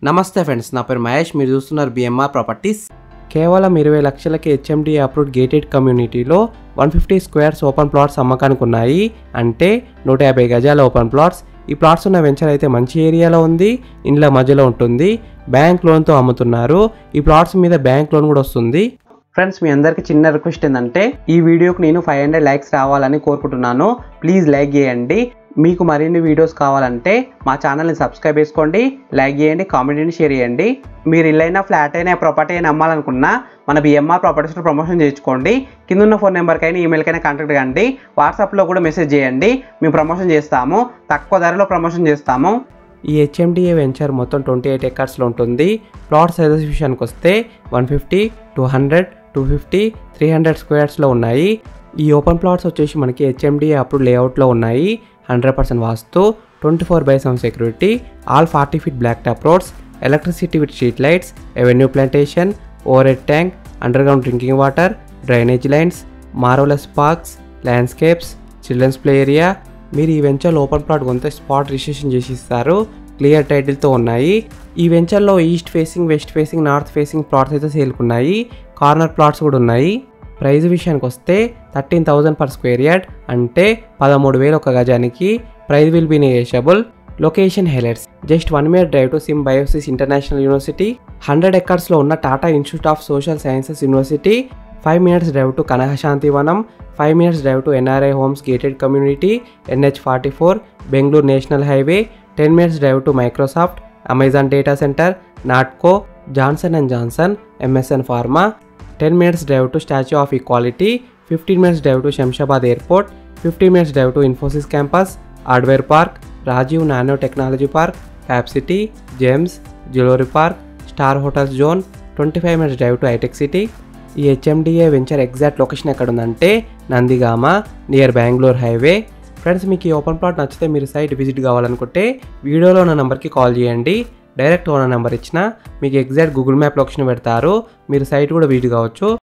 నమస్తే ఫ్రెండ్స్ నా పేరు మహేష్ మీరు చూస్తున్నారు బిఎంఆర్ ప్రాపర్టీస్ కేవలం ఇరవై లక్షలకి హెచ్ఎండి అప్రూవ్డ్ గేటెడ్ కమ్యూనిటీలో one fifty squares open plots అమ్మకానికి ఉన్నాయి అంటే నూట యాభై గజాల ఓపెన్ ప్లాట్స్ ఈ ప్లాట్స్ ఉన్న వెంచర్ అయితే మంచి ఏరియాలో ఉంది ఇండ్ల మధ్యలో ఉంటుంది బ్యాంక్ లోన్తో అమ్ముతున్నారు ఈ ప్లాట్స్ మీద బ్యాంక్ లోన్ కూడా వస్తుంది ఫ్రెండ్స్ మీ అందరికి చిన్న రిక్వెస్ట్ ఏంటంటే ఈ వీడియోకి నేను ఫైవ్ హండ్రెడ్ లైక్స్ రావాలని కోరుకుంటున్నాను ప్లీజ్ లైక్ చేయండి మీకు మరిన్ని వీడియోస్ కావాలంటే మా ఛానల్ని సబ్స్క్రైబ్ చేసుకోండి లైక్ చేయండి కామెంట్ని షేర్ చేయండి మీరు ఇల్లైనా ఫ్లాట్ అయినా ప్రాపర్టీ అయినా అమ్మాలనుకున్నా మన బిఎంఆర్ ప్రాపర్టీస్లో ప్రమోషన్ చేయించుకోండి కింద ఉన్న ఫోన్ నెంబర్కైనా ఈమెయిల్కైనా కాంటాక్ట్ కండి వాట్సాప్లో కూడా మెసేజ్ చేయండి మేము ప్రమోషన్ చేస్తాము తక్కువ ధరలో ప్రమోషన్ చేస్తాము ఈ హెచ్ఎండిఏ వెంచర్ మొత్తం ట్వంటీ ఎయిట్ ఎకర్స్లో ఉంటుంది ప్లాట్ సైజెస్ విషయానికి వస్తే one fifty two hundred two fifty three hundred స్క్వేర్స్లో ఉన్నాయి ఈ ఓపెన్ ప్లాట్స్ వచ్చేసి మనకి హెచ్ఎండిఏ అప్పుడు లేఅవుట్లో ఉన్నాయి hundred percent vastu twenty four by seven security all forty feet black top roads electricity with street lights avenue plantation overhead tank underground drinking water drainage lines marvellous parks landscapes children's play area మీరు ఈ వెంచర్లో open plot కొంత spot registration చేసి ఇస్తారు clear టైటిల్తో ఉన్నాయి ఈ వెంచర్లో east facing west facing north facing plots అయితే సేల్కున్నాయి కార్నర్ ప్లాట్స్ కూడా ఉన్నాయి ప్రైస్ విషయానికి వస్తే thirteen thousand per square yard అంటే పదమూడు వేలు ఒక గజానికి price will be negotiable location highlights just one minute drive to symbiosis international university hundred ఎకర్స్లో ఉన్న Tata institute of social sciences university five minutes drive to Kanakashantivanam five minutes drive to NRI homes gated community NH forty four Bengaluru national highway ten minutes drive to Microsoft Amazon data centre Natco Johnson and Johnson MSN pharma ten minutes drive to statue of equality fifteen minutes drive to Shamshabad airport fifteen minutes drive to Infosys campus hardware park Rajiv nanotechnology park fab city gems jewellery park star hotels zone twenty five minutes drive to hitech city ఈ HMDA venture exact location ఎక్కడ ఉందంటే Nandigama near Bengaluru highway friends మీకు ఈ open plot నచ్చితే మీరు site visit కావాలనుకుంటే వీడియోలో ఉన్న నెంబర్కి కాల్ చేయండి డైరెక్ట్ ఓనర్ నెంబర్ ఇచ్చిన మీకు ఎగ్జాక్ట్ గూగుల్ మ్యాప్ లొకేషన్ పెడతారు మీరు సైట్ కూడా విజిట్ కావచ్చు